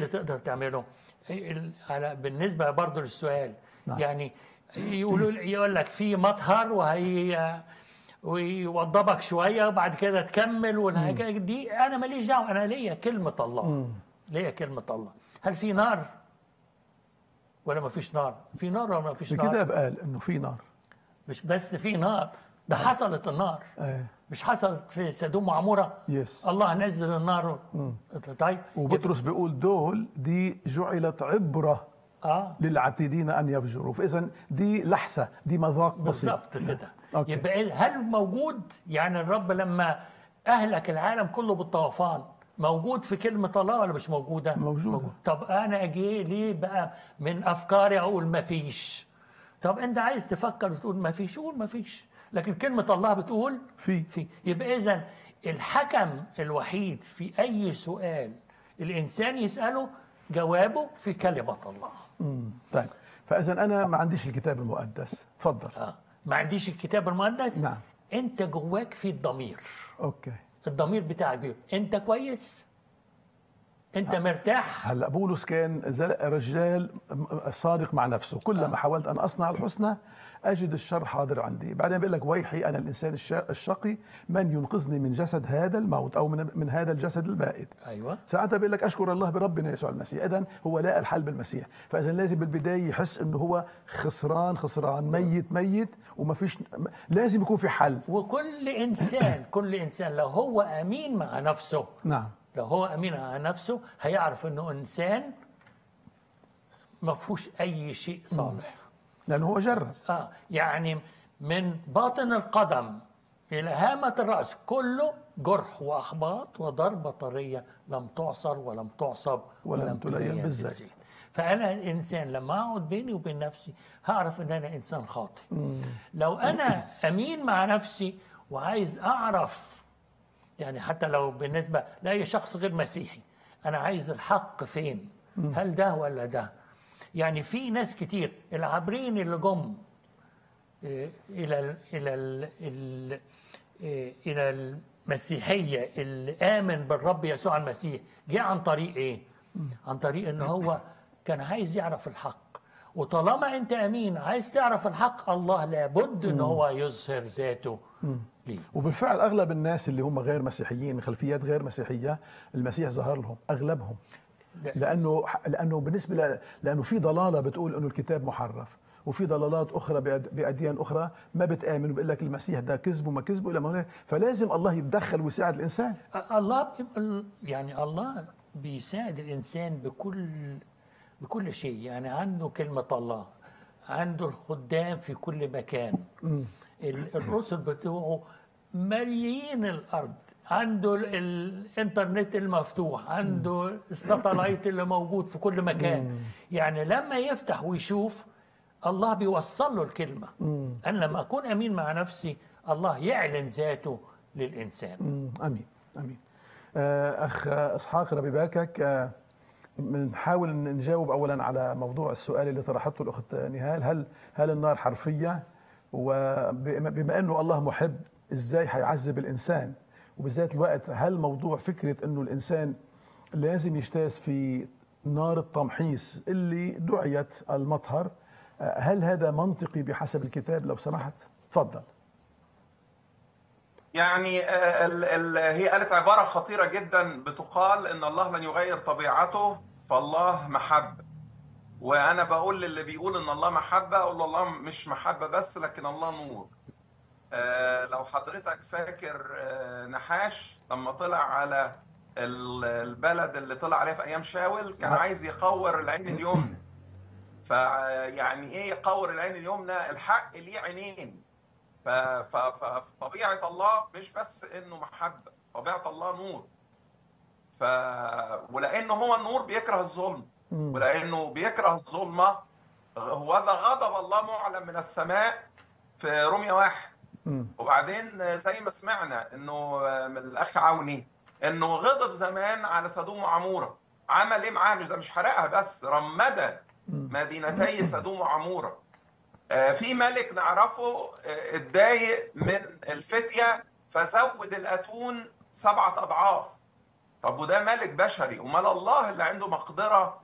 اللي تقدر تعمله ال- على بالنسبه برضه للسؤال نعم. يعني يقولوا يقول لك في مطهر وهي ويوضبك شويه وبعد كده تكمل والحاجات دي انا ماليش دعوه انا ليا كلمه الله ليا كلمه الله هل في نار ولا ما فيش نار في نار ولا ما فيش نار الكتاب قال انه في نار مش بس في نار ده حصلت النار ايه مش حصلت في سدوم وعموره يس الله نزل النار طيب وبطرس بيقول دول دي جعلت عبره اه للعتيدين ان يفجروا فاذا دي لحسه دي مذاق بسيط بالظبط كده أوكي. يبقى إيه- هل موجود يعني الرب لما اهلك العالم كله بالطوفان موجود في كلمة الله ولا مش موجودة؟ موجودة. طب أنا أجي ليه بقى من أفكاري أقول ما فيش؟ طب أنت عايز تفكر وتقول ما فيش قول ما فيش لكن كلمة الله بتقول في في يبقى إذا الحكم الوحيد في أي سؤال الإنسان يسأله جوابه في كلمة الله مم. طيب فاذا انا ما عنديش الكتاب المقدس تفضل آه. ما عنديش الكتاب المقدس نعم. انت جواك في الضمير اوكي الضمير بتاعك بيقول انت كويس انت مرتاح هلا بولس كان زل- رجال صادق مع نفسه كلما حاولت ان اصنع الحسنى اجد الشر حاضر عندي بعدين بيقول لك ويحي انا الانسان الش- الشقي من ينقذني من جسد هذا الموت او من من هذا الجسد البائد ايوه ساعتها بيقول لك اشكر الله بربنا يسوع المسيح اذا هو لاقى الحل بالمسيح فاذا لازم بالبدايه يحس انه هو خسران خسران ميت ميت وما فيش لازم يكون في حل وكل انسان كل انسان لو هو امين مع نفسه نعم لو هو امين مع نفسه هيعرف انه انسان ما فيهوش اي شيء صالح لانه هو جرب اه يعني من باطن القدم الى هامه الراس كله جرح واحباط وضربه طريه لم تعصر ولم تعصب ولم تلين بالزيت. فانا الانسان لما اقعد بيني وبين نفسي هعرف ان انا انسان خاطئ لو انا امين مع نفسي وعايز اعرف يعني حتى لو بالنسبه لاي شخص غير مسيحي انا عايز الحق فين هل ده ولا ده يعني في ناس كتير العابرين اللي جم إيه، الى ال الى ال ال إيه، الى المسيحيه اللي امن بالرب يسوع المسيح جه عن طريق ايه عن طريق ان هو كان عايز يعرف الحق وطالما انت امين عايز تعرف الحق الله لابد ان هو يظهر ذاته ليه وبالفعل اغلب الناس اللي هم غير مسيحيين من خلفيات غير مسيحيه المسيح ظهر لهم اغلبهم لانه لانه بالنسبه ل... لانه في ضلاله بتقول انه الكتاب محرف وفي ضلالات اخرى بأد- باديان اخرى ما بتامن وبيقول لك المسيح ده كذب وما كذب الى ما هناك فلازم الله يتدخل ويساعد الانسان الله بيبقى- يعني الله بيساعد الانسان بكل بكل شيء يعني عنده كلمه الله عنده الخدام في كل مكان ال- الرسل بتوعه ماليين الارض عنده ال- الانترنت المفتوح عنده الساتلايت اللي موجود في كل مكان يعني لما يفتح ويشوف الله بيوصل له الكلمه انا لما اكون امين مع نفسي الله يعلن ذاته للانسان مم، امين امين آه، اخ اسحاق ربي باكك آه، بنحاول إن نجاوب اولا على موضوع السؤال اللي طرحته الاخت نهال هل هل النار حرفيه وبما انه الله محب ازاي حيعذب الانسان وبذات الوقت هل موضوع فكره انه الانسان لازم يجتاز في نار التمحيص اللي دعيت المطهر آه، هل هذا منطقي بحسب الكتاب لو سمحت تفضل يعني آه، ال- ال- هي قالت عبارة خطيرة جدا بتقال إن الله لن يغير طبيعته فالله محبة وأنا بقول للي بيقول إن الله محبة أقول له الله مش محبة بس لكن الله نور آه، لو حضرتك فاكر آه، نحاش لما طلع على ال- البلد اللي طلع عليها في أيام شاول كان نعم. عايز يقور العين اليمنى فيعني إيه يقور العين اليمنى الحق ليه عينين ف- ف- فطبيعة الله مش بس إنه محبة طبيعة الله نور ف ولأنه هو النور بيكره الظلم مم. ولأنه بيكره الظلمة هو ده غضب الله معلن من السماء في روميا واحد مم. وبعدين زي ما سمعنا انه من الاخ عوني انه غضب زمان على سدوم وعموره عمل ايه معاها مش ده مش حرقها بس رمد مدينتي سدوم وعموره آه، في ملك نعرفه آه، اتضايق من الفتيه فزود الاتون سبعه اضعاف طب وده ملك بشري امال الله اللي عنده مقدره